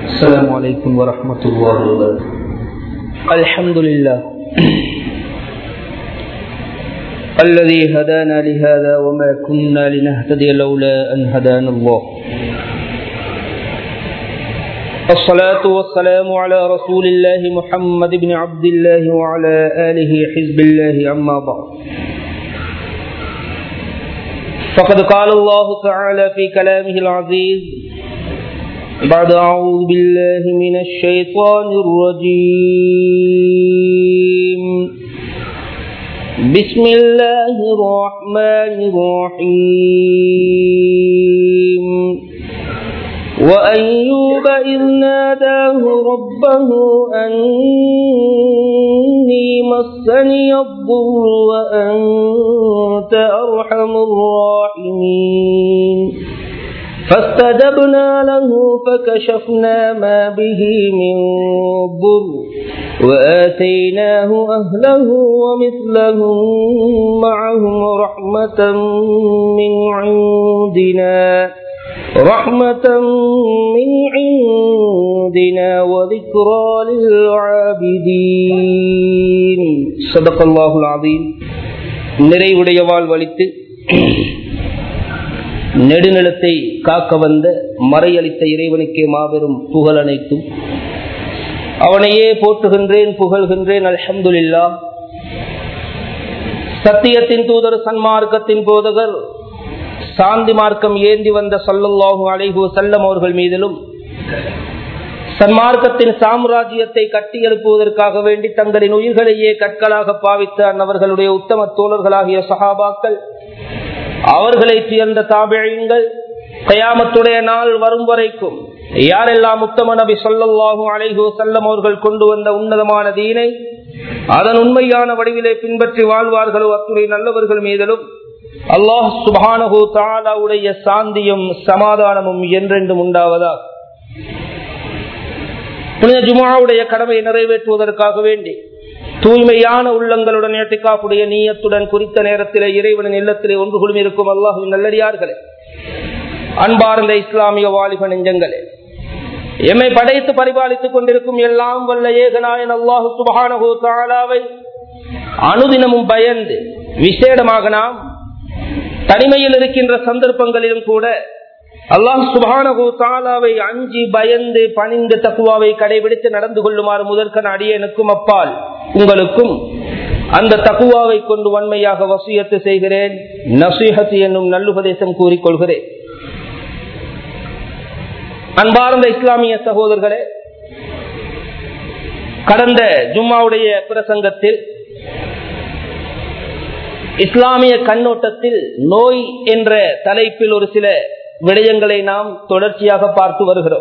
السلام عليكم ورحمة الله وبركاته الحمد لله الذي هدانا لهذا وما كنا لنهتدي لولا أن هدانا الله الصلاة والسلام على رسول الله محمد بن عبد الله وعلى آله حزب الله أما بعد فقد قال الله تعالى في كلامه العزيز بعد أعوذ بالله من الشيطان الرجيم بسم الله الرحمن الرحيم وأيوب إذ ناداه ربه أني مسني الضر وأنت أرحم الراحمين فاستجبنا له فكشفنا ما به من ضر وآتيناه أهله ومثلهم معهم رحمة من عندنا رحمة من عندنا وذكرى للعابدين صدق الله العظيم நிறைவுடைய வாழ்வழித்து நெடுநிலத்தை காக்க வந்த மறையளித்த இறைவனுக்கே மாபெரும் புகழ் அனைத்தும் அவனையே போற்றுகின்றேன் புகழ்கின்றேன் அல்ஹம்துலில்லா சத்தியத்தின் தூதர் சன்மார்க்கத்தின் போதகர் சாந்தி மார்க்கம் ஏந்தி வந்த சொல்லல்லாஹு அலைஹு செல்லம் அவர்கள் மீதிலும் சன்மார்க்கத்தின் சாம்ராஜ்யத்தை கட்டி எழுப்புவதற்காக வேண்டி தங்களின் உயிர்களையே கற்களாக பாவித்த அன்னவர்களுடைய உத்தம தோழர்களாகிய சஹாபாக்கள் அவர்களை சேர்ந்த தாபிழங்கள் கயாமத்துடைய நாள் வரும் வரைக்கும் யாரெல்லாம் உத்தம நபி சொல்லல்லாஹு அலைஹு செல்லம் அவர்கள் கொண்டு வந்த உன்னதமான தீனை அதன் உண்மையான வடிவிலே பின்பற்றி வாழ்வார்களோ அத்துறை நல்லவர்கள் மீதிலும் அல்லாஹ் சுபானகு தாலாவுடைய சாந்தியும் சமாதானமும் என்றென்றும் உண்டாவதா புனித ஜுமாவுடைய கடமையை நிறைவேற்றுவதற்காக வேண்டி தூய்மையான உள்ளங்களுடன் ஏட்டிக்காப்புடைய நீயத்துடன் குறித்த நேரத்திலே இறைவனின் இல்லத்திலே ஒன்று குழுமி இருக்கும் அல்லாஹுவின் நல்லடியார்களே அன்பார்ந்த இஸ்லாமிய வாலிப நெஞ்சங்களே எம்மை படைத்து பரிபாலித்துக் கொண்டிருக்கும் எல்லாம் வல்ல ஏகநாயன் அல்லாஹு சுபஹானஹு தாலாவை அனுதினமும் பயந்து விசேடமாக நாம் தனிமையில் இருக்கின்ற சந்தர்ப்பங்களிலும் கூட அல்லாஹ் சுபானகு தாலாவை அஞ்சி பயந்து பணிந்து தக்குவாவை கடைபிடித்து நடந்து கொள்ளுமாறு முதற்கன அடியனுக்கும் அப்பால் உங்களுக்கும் அந்த தக்குவாவை கொண்டு வன்மையாக வசியத்து செய்கிறேன் நசீஹத் என்னும் நல்லுபதேசம் கூறிக்கொள்கிறேன் அன்பார்ந்த இஸ்லாமிய சகோதரர்களே கடந்த ஜும்மாவுடைய பிரசங்கத்தில் இஸ்லாமிய கண்ணோட்டத்தில் நோய் என்ற தலைப்பில் ஒரு சில விடயங்களை நாம் தொடர்ச்சியாக பார்த்து வருகிறோம்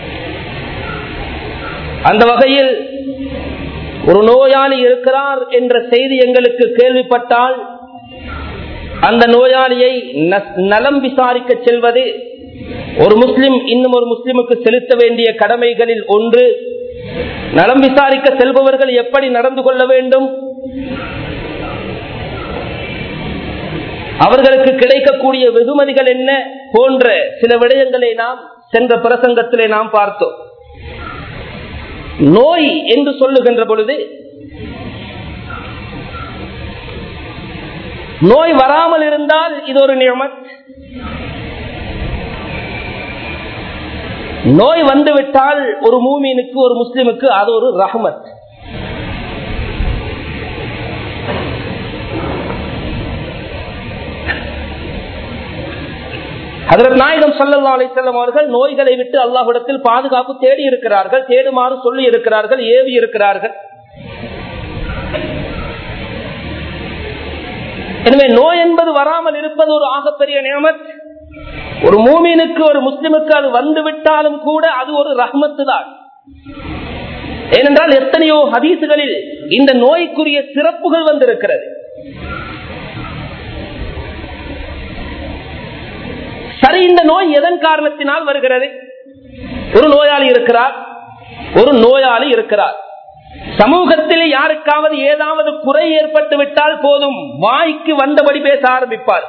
அந்த வகையில் ஒரு நோயாளி இருக்கிறார் என்ற செய்தி எங்களுக்கு கேள்விப்பட்டால் அந்த நோயாளியை நலம் விசாரிக்க செல்வது ஒரு முஸ்லிம் இன்னும் ஒரு முஸ்லிமுக்கு செலுத்த வேண்டிய கடமைகளில் ஒன்று நலம் விசாரிக்க செல்பவர்கள் எப்படி நடந்து கொள்ள வேண்டும் அவர்களுக்கு கிடைக்கக்கூடிய வெகுமதிகள் என்ன போன்ற சில விடயங்களை நாம் சென்ற பிரசங்கத்திலே நாம் பார்த்தோம் நோய் என்று சொல்லுகின்ற பொழுது நோய் வராமல் இருந்தால் இது ஒரு நியமத் நோய் வந்துவிட்டால் ஒரு மூமீனுக்கு ஒரு முஸ்லிமுக்கு அது ஒரு ரஹமத் அதற்கு நாயகம் சல்லா அலிசல்லம் அவர்கள் நோய்களை விட்டு அல்லாஹிடத்தில் பாதுகாப்பு தேடி இருக்கிறார்கள் தேடுமாறு சொல்லி இருக்கிறார்கள் ஏவி இருக்கிறார்கள் எனவே நோய் என்பது வராமல் இருப்பது ஒரு ஆகப்பெரிய நியமத் ஒரு மூமீனுக்கு ஒரு முஸ்லிமுக்கு அது வந்து விட்டாலும் கூட அது ஒரு ரஹ்மத்து தான் ஏனென்றால் எத்தனையோ ஹதீசுகளில் இந்த நோய்க்குரிய சிறப்புகள் வந்திருக்கிறது சரி இந்த நோய் எதன் காரணத்தினால் வருகிறது ஒரு நோயாளி இருக்கிறார் ஒரு நோயாளி இருக்கிறார் சமூகத்தில் யாருக்காவது ஏதாவது குறை ஏற்பட்டு விட்டால் போதும் வாய்க்கு வந்தபடி பேச ஆரம்பிப்பார்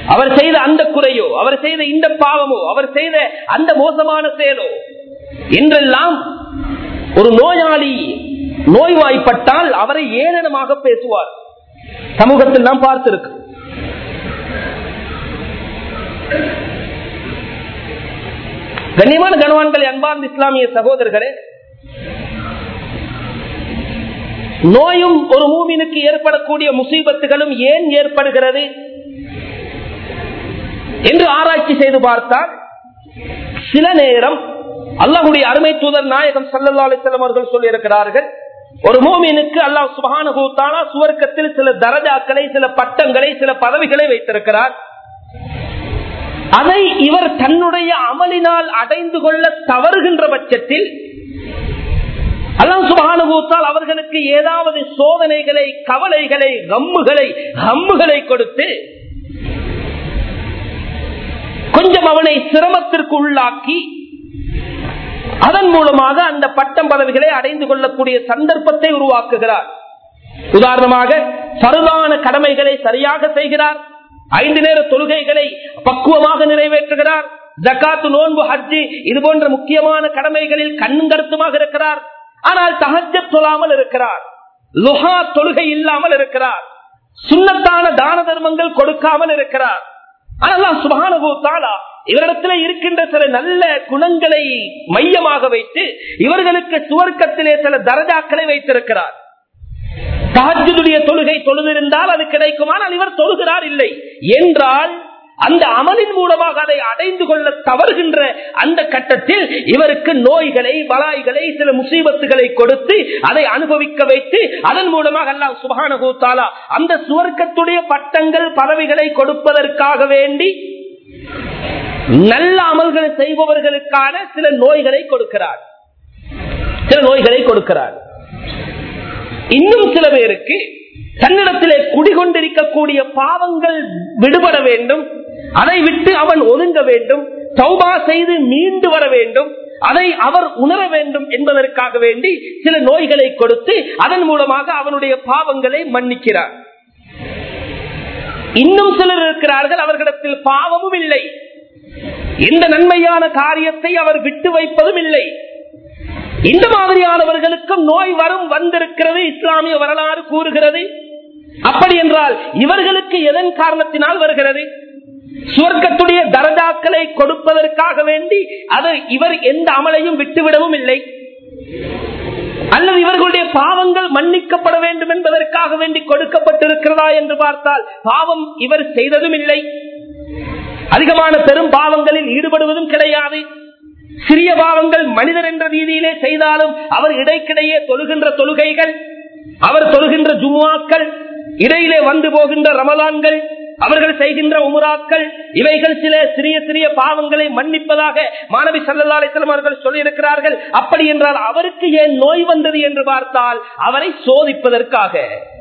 அவர் செய்த அந்த குறையோ அவர் செய்த இந்த பாவமோ அவர் செய்த அந்த மோசமான செயலோ என்றெல்லாம் ஒரு நோயாளி நோய்வாய்ப்பட்டால் அவரை ஏளனமாக பேசுவார் சமூகத்தில் நாம் பார்த்திருக்கு கண்ணியமான கனவான்களை அன்பார்ந்த இஸ்லாமிய சகோதரர்களே நோயும் ஒரு மூமினுக்கு ஏற்படக்கூடிய முசீபத்துகளும் ஏன் ஏற்படுகிறது என்று ஆராய்ச்சி செய்து பார்த்தால் சில நேரம் அல்லாஹுடைய அருமை தூதர் நாயகம் சல்லா அலிஸ்லாம் அவர்கள் சொல்லியிருக்கிறார்கள் ஒரு மோமினுக்கு அல்லாஹ் சுபானுகூத்தானா சுவர்க்கத்தில் சில தரஜாக்களை சில பட்டங்களை சில பதவிகளை வைத்திருக்கிறார் அதை இவர் தன்னுடைய அமலினால் அடைந்து கொள்ள தவறுகின்ற பட்சத்தில் அல்லாம் சுபானுகூத்தால் அவர்களுக்கு ஏதாவது சோதனைகளை கவலைகளை கம்முகளை ஹம்முகளை கொடுத்து கொஞ்சம் அவனை சிரமத்திற்கு உள்ளாக்கி அதன் மூலமாக அந்த பட்டம் பதவிகளை அடைந்து கொள்ளக்கூடிய சந்தர்ப்பத்தை உருவாக்குகிறார் உதாரணமாக சருதான கடமைகளை சரியாக செய்கிறார் ஐந்து நேர தொழுகைகளை பக்குவமாக நிறைவேற்றுகிறார் ஜக்காத்து நோன்பு ஹஜ்ஜி இது போன்ற முக்கியமான கடமைகளில் கண்ணும் கருத்துமாக இருக்கிறார் ஆனால் தகஜ சொல்லாமல் இருக்கிறார் லுஹா தொழுகை இல்லாமல் இருக்கிறார் சுண்ணத்தான தான தர்மங்கள் கொடுக்காமல் இருக்கிறார் ஆனால் சுபானுபூத்தாலா இவரிடத்தில் இருக்கின்ற சில நல்ல குணங்களை மையமாக வைத்து இவர்களுக்கு சுவர்க்கத்திலே சில தரஜாக்களை வைத்திருக்கிறார் தாஜுடைய தொழுகை தொழுதிருந்தால் அது கிடைக்குமானால் இவர் தொழுகிறார் இல்லை என்றால் அந்த அமலின் மூலமாக அதை அடைந்து கொள்ள தவறுகின்ற அந்த கட்டத்தில் இவருக்கு நோய்களை பலாய்களை சில முசீபத்துகளை கொடுத்து அதை அனுபவிக்க வைத்து அதன் மூலமாக அல்லாஹ் சுபானகூத்தாலா அந்த சுவர்க்கத்துடைய பட்டங்கள் பதவிகளை கொடுப்பதற்காக வேண்டி நல்ல அமல்களை செய்பவர்களுக்கான சில நோய்களை கொடுக்கிறார் சில நோய்களை கொடுக்கிறார் இன்னும் சில பேருக்கு தன்னிடத்திலே குடிகொண்டிருக்கக்கூடிய பாவங்கள் விடுபட வேண்டும் அதை விட்டு அவன் ஒதுங்க வேண்டும் சௌபா செய்து மீண்டு வர வேண்டும் அதை அவர் உணர வேண்டும் என்பதற்காக வேண்டி சில நோய்களை கொடுத்து அதன் மூலமாக அவனுடைய பாவங்களை மன்னிக்கிறார் இன்னும் சிலர் இருக்கிறார்கள் அவர்களிடத்தில் பாவமும் இல்லை இந்த நன்மையான காரியத்தை அவர் விட்டு வைப்பதும் இல்லை இந்த மாதிரியானவர்களுக்கும் நோய் வரும் வந்திருக்கிறது இஸ்லாமிய வரலாறு கூறுகிறது அப்படி என்றால் இவர்களுக்கு எதன் காரணத்தினால் வருகிறது சுவர்க்கத்துடைய தரஜாக்களை கொடுப்பதற்காக வேண்டி அதை இவர் எந்த அமலையும் விட்டுவிடவும் இல்லை அல்லது இவர்களுடைய பாவங்கள் மன்னிக்கப்பட வேண்டும் என்பதற்காக வேண்டி கொடுக்கப்பட்டிருக்கிறதா என்று பார்த்தால் பாவம் இவர் செய்ததும் இல்லை அதிகமான பெரும் பாவங்களில் ஈடுபடுவதும் கிடையாது சிறிய பாவங்கள் மனிதர் என்ற ரீதியிலே செய்தாலும் அவர் இடைக்கிடையே தொழுகின்ற தொழுகைகள் அவர் தொழுகின்ற ஜும்மாக்கள் இடையிலே வந்து போகின்ற ரமலான்கள் அவர்கள் செய்கின்ற உமுராக்கள் இவைகள் சில சிறிய சிறிய பாவங்களை மன்னிப்பதாக மாணவி சல்லாசலம் அவர்கள் சொல்லியிருக்கிறார்கள் அப்படி என்றால் அவருக்கு ஏன் நோய் வந்தது என்று பார்த்தால் அவரை சோதிப்பதற்காக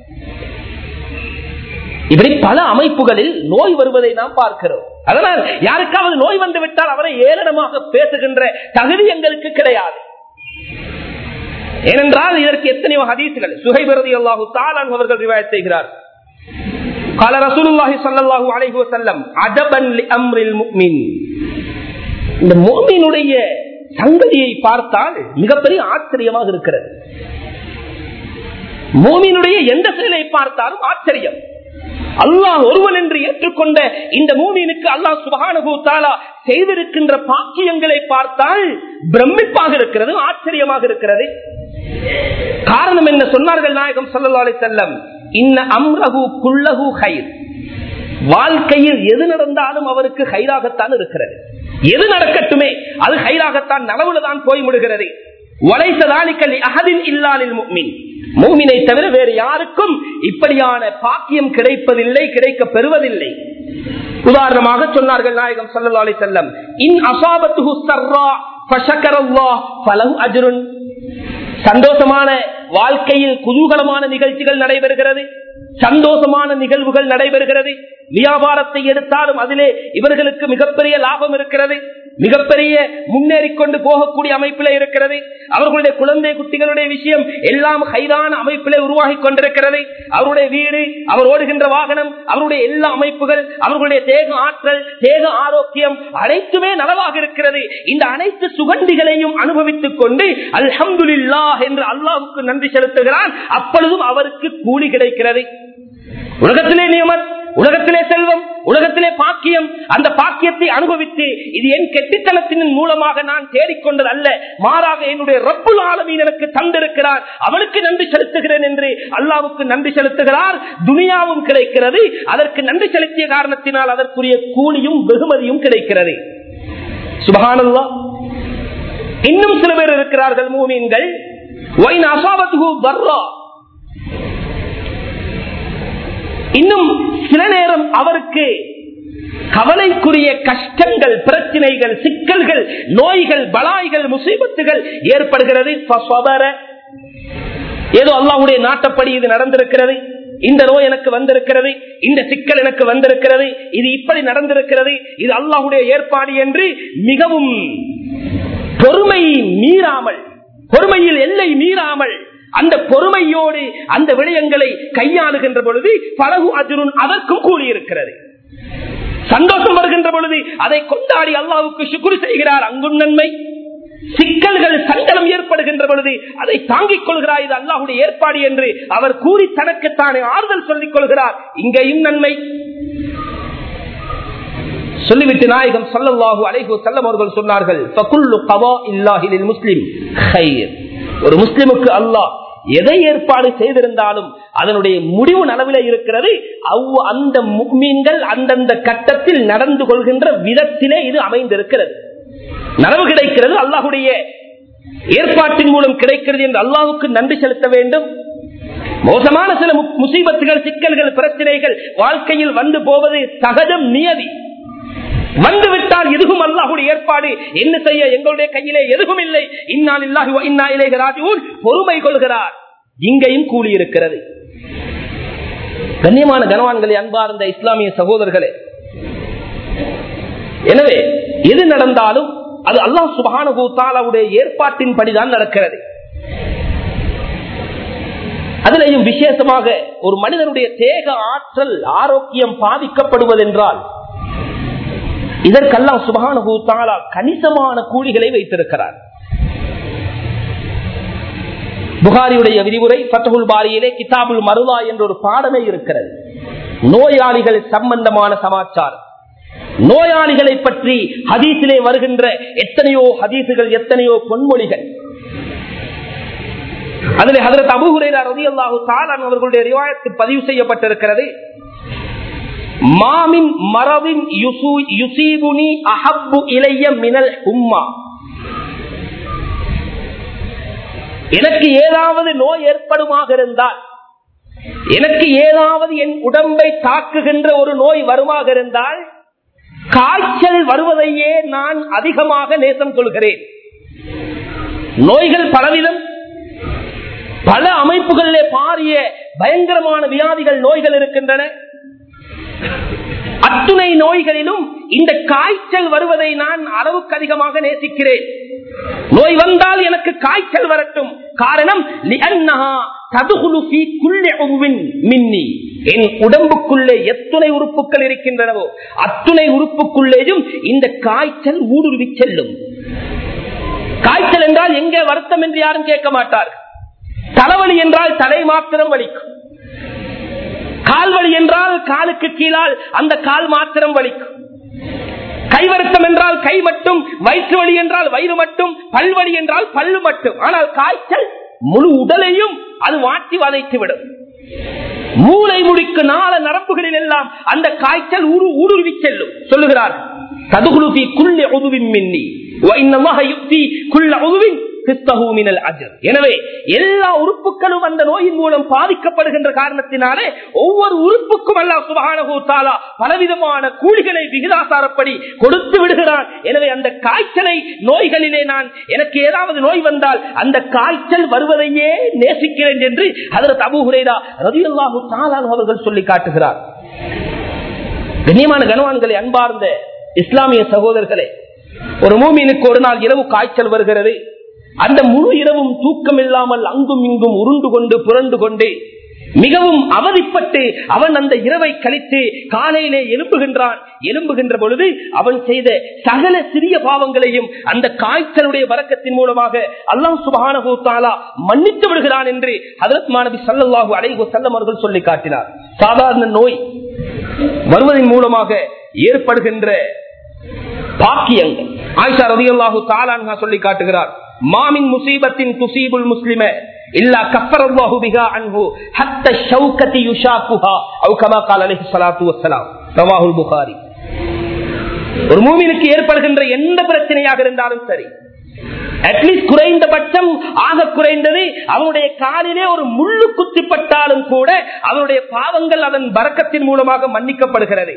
இப்படி பல அமைப்புகளில் நோய் வருவதை நாம் பார்க்கிறோம் அதனால் யாருக்காவது நோய் வந்து விட்டால் அவரை ஏளனமாக பேசுகின்ற தகுதி எங்களுக்கு கிடையாது ஏனென்றால் இதற்கு எத்தனையோ ஹதீசுகள் சுகைபிரதி அல்லாஹு தாலான் அவர்கள் ரிவாயத் செய்கிறார் قال رسول الله صلى الله عليه وسلم عجبا لامر المؤمن இந்த முஃமினுடைய சங்கதியை பார்த்தால் மிகப்பெரிய ஆச்சரியமாக இருக்கிறது மூமினுடைய எந்த செயலை பார்த்தாலும் ஆச்சரியம் அல்லாஹ் ஒருவன் என்று ஏற்றுக்கொண்ட இந்த மூமினுக்கு அல்லாஹ் சுபானுபூத்தாலா செய்திருக்கின்ற பாக்கியங்களை பார்த்தால் பிரமிப்பாக இருக்கிறது ஆச்சரியமாக இருக்கிறது காரணம் என்ன சொன்னார்கள் நாயகம் சல்லா செல்லம் இன்ன அம்ரகு குல்லகு ஹைர் வாழ்க்கையில் எது நடந்தாலும் அவருக்கு ஹைராகத்தான் இருக்கிறது எது நடக்கட்டுமே அது ஹைராகத்தான் நனவுலதான் போய் விடுகிறது வளைசதானிக்கல் அகதில் இல்லாலில் முக்மின் மூமினை தவிர வேறு யாருக்கும் இப்படியான பாக்கியம் கிடைப்பதில்லை கிடைக்க பெறுவதில்லை உதாரணமாக சொன்னார்கள் நாயகம் சல்லா அலி செல்லம் இன் அசாபத்து சர்ரா பலகு அஜுருன் சந்தோஷமான வாழ்க்கையில் குதூகலமான நிகழ்ச்சிகள் நடைபெறுகிறது சந்தோஷமான நிகழ்வுகள் நடைபெறுகிறது வியாபாரத்தை எடுத்தாலும் அதிலே இவர்களுக்கு மிகப்பெரிய லாபம் இருக்கிறது மிகப்பெரிய முன்னேறி கொண்டு போகக்கூடிய அமைப்பில் இருக்கிறது அவர்களுடைய குழந்தை குட்டிகளுடைய விஷயம் எல்லாம் கைதான அமைப்பிலே உருவாகி கொண்டிருக்கிறது அவருடைய வீடு அவர் ஓடுகின்ற வாகனம் அவருடைய எல்லா அமைப்புகள் அவர்களுடைய தேக ஆற்றல் தேக ஆரோக்கியம் அனைத்துமே நலவாக இருக்கிறது இந்த அனைத்து சுகண்டிகளையும் அனுபவித்துக் கொண்டு அல்ஹம்துலில்லா என்று அல்லாஹுக்கு நன்றி செலுத்துகிறான் அப்பொழுதும் அவருக்கு கூலி கிடைக்கிறது உலகத்திலே நியமன் உலகத்திலே செல்வம் உலகத்திலே பாக்கியம் அந்த பாக்கியத்தை அனுபவித்து இது என் கெட்டித்தனத்தின் மூலமாக நான் தேடிக்கொண்டது அல்ல மாறாக என்னுடைய ரப்புல் ஆலமீன் எனக்கு தந்திருக்கிறார் அவனுக்கு நன்றி செலுத்துகிறேன் என்று அல்லாவுக்கு நன்றி செலுத்துகிறார் துனியாவும் கிடைக்கிறது அதற்கு நன்றி செலுத்திய காரணத்தினால் அதற்குரிய கூலியும் வெகுமதியும் கிடைக்கிறது சுபகானல்லா இன்னும் சில பேர் இருக்கிறார்கள் மூமீன்கள் ஒயின் அசாபத்து பர்ரா இன்னும் சில நேரம் அவருக்கு கவலைக்குரிய கஷ்டங்கள் பிரச்சனைகள் சிக்கல்கள் நோய்கள் பலாய்கள் முசீபத்துகள் ஏற்படுகிறது ஏதோ அல்லாவுடைய நாட்டப்படி இது நடந்திருக்கிறது இந்த நோய் எனக்கு வந்திருக்கிறது இந்த சிக்கல் எனக்கு வந்திருக்கிறது இது இப்படி நடந்திருக்கிறது இது அல்லாஹுடைய ஏற்பாடு என்று மிகவும் பொறுமை மீறாமல் பொறுமையில் எல்லை மீறாமல் அந்த பொறுமையோடு அந்த விடயங்களை கையாளுகின்ற பொழுது பலகு அஜுருன் அதற்கும் கூலி இருக்கிறது சந்தோஷம் வருகின்ற பொழுது அதை கொண்டாடி அல்லாவுக்கு சுக்குரு செய்கிறார் அங்கும் நன்மை சிக்கல்கள் சங்கடம் ஏற்படுகின்ற பொழுது அதை தாங்கிக் கொள்கிறார் இது அல்லாஹுடைய ஏற்பாடு என்று அவர் கூறி தனக்குத்தானே ஆறுதல் சொல்லிக் கொள்கிறார் இங்கேயும் நன்மை சொல்லிவிட்டு நாயகம் சல்லல்லாஹு அலைஹு செல்லம் அவர்கள் சொன்னார்கள் முஸ்லிம் ஒரு முஸ்லிமுக்கு அல்லாஹ் எதை ஏற்பாடு செய்திருந்தாலும் அதனுடைய முடிவு நலவில இருக்கிறது அவ் அந்த மீன்கள் அந்தந்த கட்டத்தில் நடந்து கொள்கின்ற விதத்திலே இது அமைந்திருக்கிறது நனவு கிடைக்கிறது அல்லாஹுடைய ஏற்பாட்டின் மூலம் கிடைக்கிறது என்று அல்லாஹுக்கு நன்றி செலுத்த வேண்டும் மோசமான சில முசீபத்துகள் சிக்கல்கள் பிரச்சனைகள் வாழ்க்கையில் வந்து போவது சகஜம் நியதி வந்துவிட்டால் எதுவும் அல்லாஹுடைய ஏற்பாடு என்ன செய்ய எங்களுடைய கையிலே எதுவும் இல்லை இன்னால் இல்லாஹி இன்னா இலேக ராஜூன் பொறுமை கொள்கிறார் இங்கேயும் கூலி இருக்கிறது கண்ணியமான கனவான்களை அன்பார்ந்த இஸ்லாமிய சகோதரர்களே எனவே எது நடந்தாலும் அது அல்லாஹ் சுபானுடைய ஏற்பாட்டின் படிதான் நடக்கிறது அதிலையும் விசேஷமாக ஒரு மனிதனுடைய தேக ஆற்றல் ஆரோக்கியம் பாதிக்கப்படுவதென்றால் இதற்கெல்லாம் சுபகானு தாலா கணிசமான கூலிகளை வைத்திருக்கிறார் புகாரியுடைய விரிவுரை பத்தகுல் பாரியிலே கிதாபுல் மருதா என்ற ஒரு பாடமே இருக்கிறது நோயாளிகள் சம்பந்தமான சமாச்சாரம் நோயாளிகளை பற்றி ஹதீசிலே வருகின்ற எத்தனையோ ஹதீசுகள் எத்தனையோ பொன்மொழிகள் அதில் ஹதரத் அபுஹுரேரா ரதி அல்லாஹு தாலான் அவர்களுடைய ரிவாயத்து பதிவு செய்யப்பட்டிருக்கிறது மாமின் மரவின் யுசீபுனி அஹப்பு இளைய மினல் உம்மா எனக்கு ஏதாவது நோய் ஏற்படுமாக இருந்தால் எனக்கு ஏதாவது என் உடம்பை தாக்குகின்ற ஒரு நோய் வருமாக இருந்தால் காய்ச்சல் வருவதையே நான் அதிகமாக நேசம் கொள்கிறேன் நோய்கள் பலவிதம் பல அமைப்புகளிலே பாரிய பயங்கரமான வியாதிகள் நோய்கள் இருக்கின்றன அத்துணை நோய்களிலும் இந்த காய்ச்சல் வருவதை நான் அளவுக்கு அதிகமாக நேசிக்கிறேன் நோய் வந்தால் எனக்கு காய்ச்சல் வரட்டும் காரணம் மின்னி என் உடம்புக்குள்ளே எத்துணை உறுப்புகள் இருக்கின்றனவோ அத்துணை உறுப்புக்குள்ளேயும் இந்த காய்ச்சல் ஊடுருவி செல்லும் காய்ச்சல் என்றால் எங்கே வருத்தம் என்று யாரும் கேட்க மாட்டார் தலைவலி என்றால் தலை மாத்திரம் வலிக்கும் கால்வழி என்றால் காலுக்கு கீழால் அந்த கால் மாத்திரம் வலிக்கும் கைவருத்தம் என்றால் கை மட்டும் வயிற்று வலி என்றால் வயிறு மட்டும் பல்வழி என்றால் பல்லு மட்டும் ஆனால் காய்ச்சல் முழு உடலையும் அது வாட்டி வதைத்து விடும் மூளை முடிக்கு நாள நரம்புகளில் எல்லாம் அந்த காய்ச்சல் ஊரு ஊடுருவி செல்லும் சொல்லுகிறார் கதுகுலுபி குள்ள உதுவின் மின்னி யுக்தி குள்ள உதுவின் எனவே எல்லா உறுப்புகளும் அந்த நோயின் மூலம் பாதிக்கப்படுகின்ற காரணத்தினாலே ஒவ்வொரு உறுப்புக்கும் அல்லா சுபான பலவிதமான கூலிகளை விகிதாசாரப்படி கொடுத்து விடுகிறான் எனவே அந்த காய்ச்சலை நோய்களிலே நான் எனக்கு ஏதாவது நோய் வந்தால் அந்த காய்ச்சல் வருவதையே நேசிக்கிறேன் என்று அதற்கு அபுஹுரேரா ரவி அல்லாஹு தாலான் அவர்கள் சொல்லி காட்டுகிறார் கண்ணியமான கனவான்களை அன்பார்ந்த இஸ்லாமிய சகோதரர்களே ஒரு மூமினுக்கு ஒரு நாள் இரவு காய்ச்சல் வருகிறது அந்த முழு இரவும் தூக்கம் இல்லாமல் அங்கும் இங்கும் உருண்டு கொண்டு புரண்டு கொண்டு மிகவும் அவதிப்பட்டு அவன் அந்த இரவை கழித்து காலையிலே எழும்புகின்றான் எழும்புகின்ற பொழுது அவன் செய்த சகல சிறிய பாவங்களையும் அந்த காய்ச்சலுடைய வரக்கத்தின் மூலமாக அல்லாம் சுபானா மன்னித்து விடுகிறான் என்று ஹதரத் மாணவி சல்லாஹூ அலைஹு செல்லம் அவர்கள் சொல்லி காட்டினார் சாதாரண நோய் வருவதன் மூலமாக ஏற்படுகின்ற பாக்கியங்கள் ஆயிஷா ரதியல்லாஹு தாலான்ஹா சொல்லி காட்டுகிறார் மாமின் முசீபத்தின் துசீபுல் முஸ்லிம இல்லா கஃபரல்லாஹு பிஹா அன்ஹு ஹத்த ஷௌகதி யுஷாக்குஹா அவ் கமா கால அலைஹி ஸலாத்து வஸ்ஸலாம் ரவாஹுல் புகாரி ஒரு மூமினுக்கு ஏற்படுகின்ற எந்த பிரச்சனையாக இருந்தாலும் சரி அட்லீஸ்ட் குறைந்தபட்சம் ஆக குறைந்தது அவனுடைய காலிலே ஒரு முள்ளு குத்திப்பட்டாலும் கூட அவனுடைய பாவங்கள் அதன் வரக்கத்தின் மூலமாக மன்னிக்கப்படுகிறது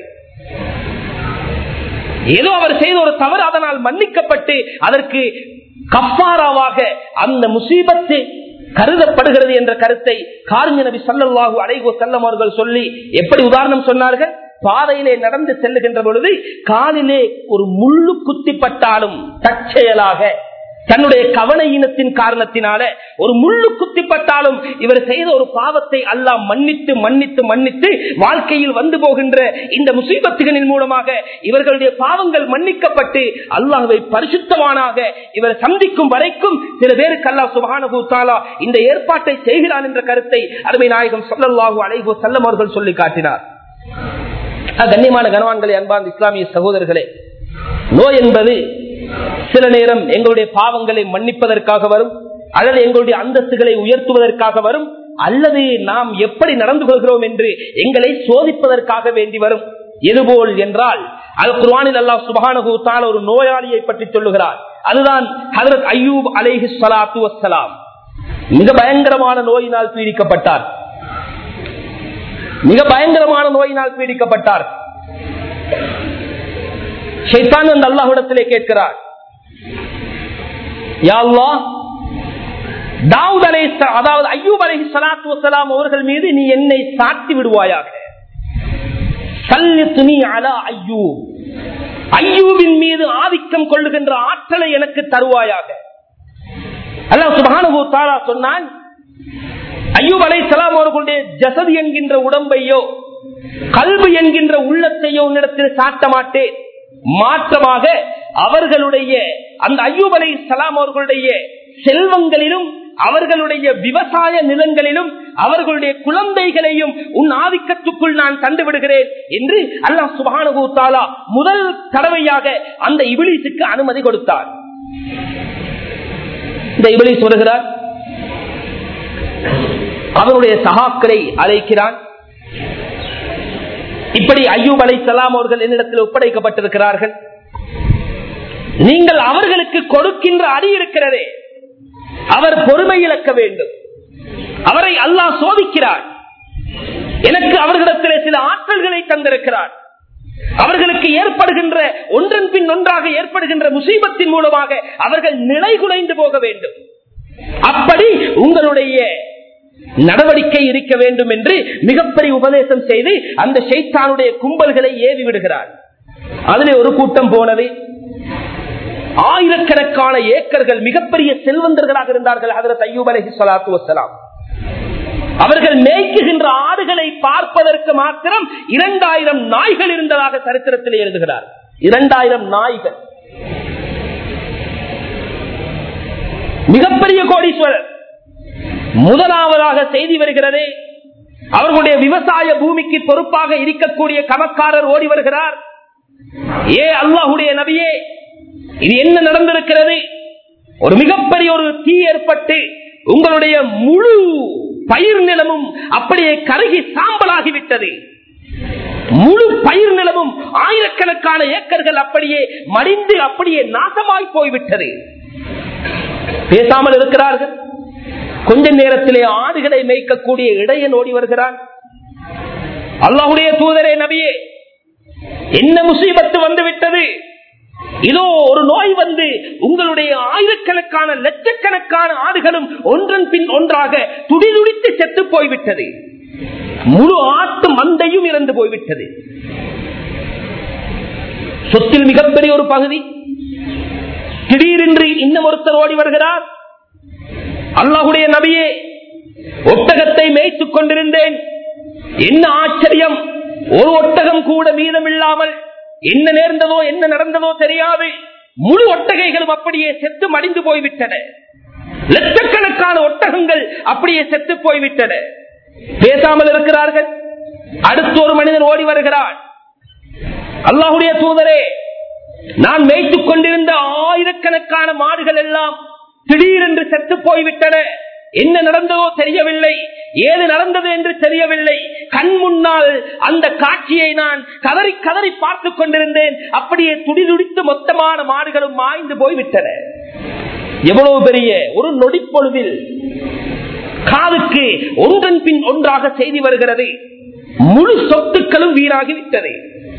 ஏதோ அவர் செய்த ஒரு தவறு அதனால் மன்னிக்கப்பட்டு அதற்கு கப்பாராவாக அந்த முசீபத்து கருதப்படுகிறது என்ற கருத்தை காரிஞ்ச நபி சல்லாஹூ அலைகோ செல்லம் அவர்கள் சொல்லி எப்படி உதாரணம் சொன்னார்கள் பாதையிலே நடந்து செல்லுகின்ற பொழுது காலிலே ஒரு முள்ளு குத்திப்பட்டாலும் தற்செயலாக தன்னுடைய கவன ஈனத்தின் காரணத்தினால ஒரு முள்ளு குத்திப்பட்டாலும் இவர் செய்த ஒரு பாவத்தை அல்லாம் மன்னித்து மன்னித்து மன்னித்து வாழ்க்கையில் வந்து போகின்ற இந்த முசீபத்துகளின் மூலமாக இவர்களுடைய பாவங்கள் மன்னிக்கப்பட்டு அல்லாஹுவை பரிசுத்தவானாக இவர் சந்திக்கும் வரைக்கும் சில பேருக்கு அல்லாஹ் சுபானு இந்த ஏற்பாட்டை செய்கிறான் என்ற கருத்தை அருமை நாயகம் சொல்லல்லாஹு அலைகோ செல்லம் அவர்கள் சொல்லி காட்டினார் கண்ணியமான கனவான்களே அன்பான் இஸ்லாமிய சகோதரர்களே நோய் என்பது சில நேரம் எங்களுடைய பாவங்களை மன்னிப்பதற்காக வரும் அல்லது எங்களுடைய அந்தஸ்துகளை உயர்த்துவதற்காக வரும் அல்லது நாம் எப்படி நடந்து கொள்கிறோம் என்று எங்களை சோதிப்பதற்காக வேண்டி வரும் எதுபோல் என்றால் அது குர்வானில் அல்லாஹ் சுபானகுத்தால் ஒரு நோயாளியை பற்றி சொல்லுகிறார் அதுதான் ஹதரத் ஐயூப் அலைஹி சலாத்து வசலாம் மிக பயங்கரமான நோயினால் பீடிக்கப்பட்டார் மிக பயங்கரமான நோயினால் பீடிக்கப்பட்டார் ஷைத்தான் வந்து அல்லாஹிடத்திலே கேட்கிறார் தாவூத் அலை அதாவது ஐயூப் அலை சலாத்து வசலாம் அவர்கள் மீது நீ என்னை சாட்டி விடுவாயாக சல்லித்துனி அலா ஐயூப் ஐயூபின் மீது ஆதிக்கம் கொள்ளுகின்ற ஆற்றலை எனக்கு தருவாயாக அல்லாஹ் சுபானு தாரா சொன்னான் ஐயூப் அலை சலாம் அவர்களுடைய ஜசது என்கின்ற உடம்பையோ கல்வி என்கின்ற உள்ளத்தையோ உன்னிடத்தில் சாட்ட மாட்டேன் மாற்றமாக அவர்களுடைய அந்த ஐயூப் அலை சலாம் அவர்களுடைய செல்வங்களிலும் அவர்களுடைய விவசாய நிலங்களிலும் அவர்களுடைய குழந்தைகளையும் உன் ஆதிக்கத்துக்குள் நான் தந்து விடுகிறேன் என்று அல்லாஹ் சுபானு தாலா முதல் தடவையாக அந்த இபிலிசுக்கு அனுமதி கொடுத்தார் இந்த இபிலிஸ் வருகிறார் அவனுடைய சகாக்களை அழைக்கிறான் இப்படி ஐயூப் அலை சலாம் அவர்கள் என்னிடத்தில் ஒப்படைக்கப்பட்டிருக்கிறார்கள் நீங்கள் அவர்களுக்கு கொடுக்கின்ற அடி இருக்கிறதே அவர் பொறுமை இழக்க வேண்டும் அவரை அல்லாஹ் சோதிக்கிறார் எனக்கு அவர்களிடத்தில் சில ஆற்றல்களை தந்திருக்கிறார் அவர்களுக்கு ஏற்படுகின்ற ஒன்றன் பின் ஒன்றாக ஏற்படுகின்ற முசீபத்தின் மூலமாக அவர்கள் நிலை குலைந்து போக வேண்டும் அப்படி உங்களுடைய நடவடிக்கை இருக்க வேண்டும் என்று மிகப்பெரிய உபதேசம் செய்து அந்த ஷைத்தானுடைய கும்பல்களை ஏவி விடுகிறார் அதிலே ஒரு கூட்டம் போனது ஆயிரக்கணக்கான ஏக்கர்கள் மிகப்பெரிய செல்வந்தர்களாக இருந்தார்கள் அதில் ஐயூப் அலஹி சலாத்து வசலாம் அவர்கள் மேய்க்குகின்ற ஆடுகளை பார்ப்பதற்கு மாத்திரம் இரண்டாயிரம் நாய்கள் இருந்ததாக சரித்திரத்தில் எழுதுகிறார் இரண்டாயிரம் நாய்கள் மிகப்பெரிய கோடீஸ்வரர் முதலாவதாக செய்தி வருகிறது அவர்களுடைய விவசாய பூமிக்கு பொறுப்பாக இருக்கக்கூடிய கமக்காரர் ஓடி வருகிறார் ஏ அல்லாஹுடைய நபியே இது என்ன நடந்திருக்கிறது ஒரு மிகப்பெரிய ஒரு தீ ஏற்பட்டு உங்களுடைய முழு பயிர் நிலமும் அப்படியே கருகி சாம்பலாகிவிட்டது முழு பயிர் நிலமும் ஆயிரக்கணக்கான ஏக்கர்கள் அப்படியே மடிந்து அப்படியே நாசமாய் போய்விட்டது பேசாமல் இருக்கிறார்கள் கொஞ்ச நேரத்திலே ஆடுகளை மேய்க்கக்கூடிய இடையன் ஓடி வருகிறான் அல்லாஹுடைய தூதரே நபியே என்ன முசீபத்து வந்து விட்டது இதோ ஒரு நோய் வந்து உங்களுடைய ஆயிரக்கணக்கான லட்சக்கணக்கான ஆடுகளும் ஒன்றன் பின் ஒன்றாக துடிதுடித்து செத்து போய்விட்டது முழு ஆட்டு மந்தையும் இறந்து போய்விட்டது சொத்தில் மிகப்பெரிய ஒரு பகுதி திடீரென்று இன்னும் ஒருத்தர் ஓடி வருகிறார் அல்லாஹுடைய நபியே ஒட்டகத்தை மேய்த்துக் கொண்டிருந்தேன் என்ன ஆச்சரியம் ஒரு ஒட்டகம் கூட மீதம் இல்லாமல் என்ன நேர்ந்ததோ என்ன நடந்ததோ தெரியாது முழு ஒட்டகைகளும் அப்படியே செத்து மடிந்து போய்விட்டன லட்சக்கணக்கான ஒட்டகங்கள் அப்படியே செத்து போய்விட்டன பேசாமல் இருக்கிறார்கள் அடுத்து ஒரு மனிதன் ஓடி வருகிறான் அல்லாஹுடைய தூதரே நான் மேய்த்துக் கொண்டிருந்த ஆயிரக்கணக்கான மாடுகள் எல்லாம் திடீரென்று செத்து போய்விட்டன என்ன நடந்ததோ தெரியவில்லை ஏது நடந்தது என்று தெரியவில்லை கண் முன்னால் அந்த காட்சியை நான் கதறி கதறி பார்த்துக் கொண்டிருந்தேன் அப்படியே துடிதுடித்து மொத்தமான மாடுகளும் மாய்ந்து போய்விட்டன எவ்வளவு பெரிய ஒரு நொடிப்பொழுதில் காதுக்கு ஒன்றன் பின் ஒன்றாக செய்தி வருகிறது முழு சொத்துக்களும் வீணாகிவிட்டது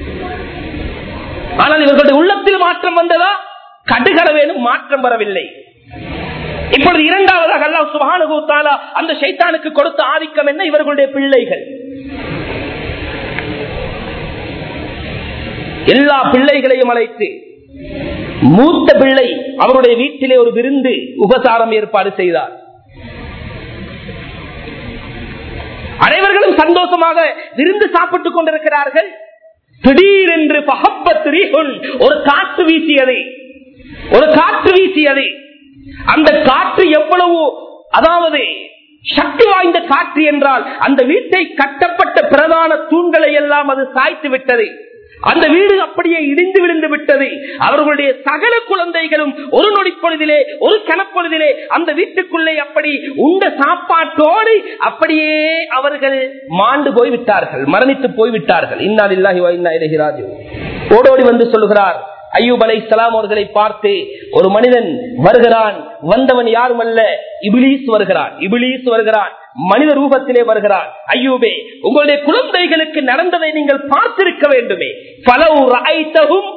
ஆனால் இவர்களுடைய உள்ளத்தில் மாற்றம் வந்ததா கடுகளவேனும் மாற்றம் வரவில்லை இப்பொழுது இரண்டாவதாக அல்லாஹ் சுபானு தாலா அந்த சைத்தானுக்கு கொடுத்த ஆதிக்கம் என்ன இவர்களுடைய பிள்ளைகள் எல்லா பிள்ளைகளையும் அழைத்து மூத்த பிள்ளை அவருடைய வீட்டிலே ஒரு விருந்து உபசாரம் ஏற்பாடு செய்தார் அனைவர்களும் சந்தோஷமாக விருந்து சாப்பிட்டுக் கொண்டிருக்கிறார்கள் திடீரென்று பகப்பத் ரீஹுன் ஒரு காற்று வீசியது ஒரு காற்று வீசியது அந்த காற்று எவ்வளவு அதாவது சக்தி வாய்ந்த காற்று என்றால் அந்த வீட்டை கட்டப்பட்ட பிரதான தூண்களை எல்லாம் அது சாய்த்து விட்டது அந்த வீடு அப்படியே இடிந்து விழுந்து விட்டது அவர்களுடைய சகல குழந்தைகளும் ஒரு நொடி பொழுதிலே ஒரு கணப்பொழுதிலே அந்த வீட்டுக்குள்ளே அப்படி உண்ட சாப்பாட்டோடு அப்படியே அவர்கள் மாண்டு போய்விட்டார்கள் மரணித்து போய்விட்டார்கள் இன்னால் இல்லாஹி இன்னா இலகிராஜு ஓடோடி வந்து சொல்லுகிறார் ஐயூப் அலை சலாம் அவர்களை பார்த்து ஒரு மனிதன் வருகிறான் வந்தவன் யாரும் அல்ல இபிலீஸ் வருகிறான் இபிலீஸ் வருகிறான் மனித ரூபத்திலே வருகிறான் ஐயூபே உங்களுடைய குழந்தைகளுக்கு நடந்ததை நீங்கள் பார்த்திருக்க வேண்டுமே பலவு ராய்த்தகும்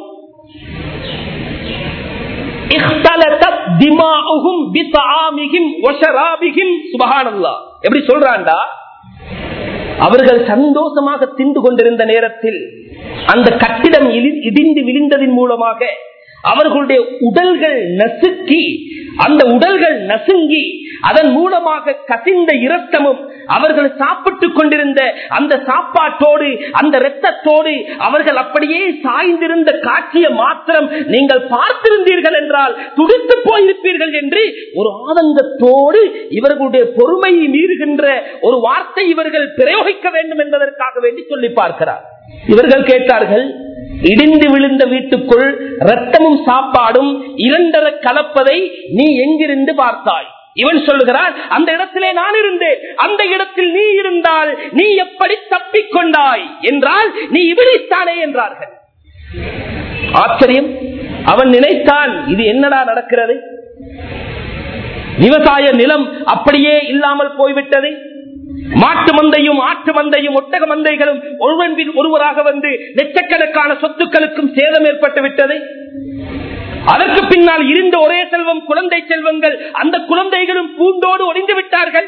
எப்படி சொல்றான்டா அவர்கள் சந்தோஷமாக தின்று கொண்டிருந்த நேரத்தில் அந்த கட்டிடம் இடிந்து விழுந்ததின் மூலமாக அவர்களுடைய உடல்கள் நசுக்கி அந்த உடல்கள் நசுங்கி அதன் மூலமாக கசிந்த இரத்தமும் அவர்கள் சாப்பிட்டுக் கொண்டிருந்த அந்த சாப்பாட்டோடு அந்த இரத்தத்தோடு அவர்கள் அப்படியே சாய்ந்திருந்த காட்சியை மாத்திரம் நீங்கள் பார்த்திருந்தீர்கள் என்றால் துடித்து போயிருப்பீர்கள் என்று ஒரு ஆனந்தத்தோடு இவர்களுடைய பொறுமையை மீறுகின்ற ஒரு வார்த்தை இவர்கள் பிரயோகிக்க வேண்டும் என்பதற்காக வேண்டி சொல்லி பார்க்கிறார் இவர்கள் கேட்டார்கள் இடிந்து விழுந்த வீட்டுக்குள் ரத்தமும் சாப்பாடும் இரண்டர கலப்பதை நீ எங்கிருந்து பார்த்தாய் இவன் சொல்லுகிறான் அந்த இடத்திலே நான் இருந்தேன் அந்த இடத்தில் நீ இருந்தால் நீ எப்படி தப்பிக்கொண்டாய் என்றால் நீ இபிலிஸ்தானே என்றார்கள் ஆச்சரியம் அவன் நினைத்தான் இது என்னடா நடக்கிறது விவசாய நிலம் அப்படியே இல்லாமல் போய்விட்டது மாட்டு மந்தையும் ஆட்டு மந்தையும் ஒட்டக மந்தைகளும் ஒருவன் பின் ஒருவராக வந்து லட்சக்கணக்கான சொத்துக்களுக்கும் சேதம் ஏற்பட்டு விட்டது அதற்கு பின்னால் இருந்த ஒரே செல்வம் குழந்தை செல்வங்கள் அந்த குழந்தைகளும் பூண்டோடு ஒடிந்து விட்டார்கள்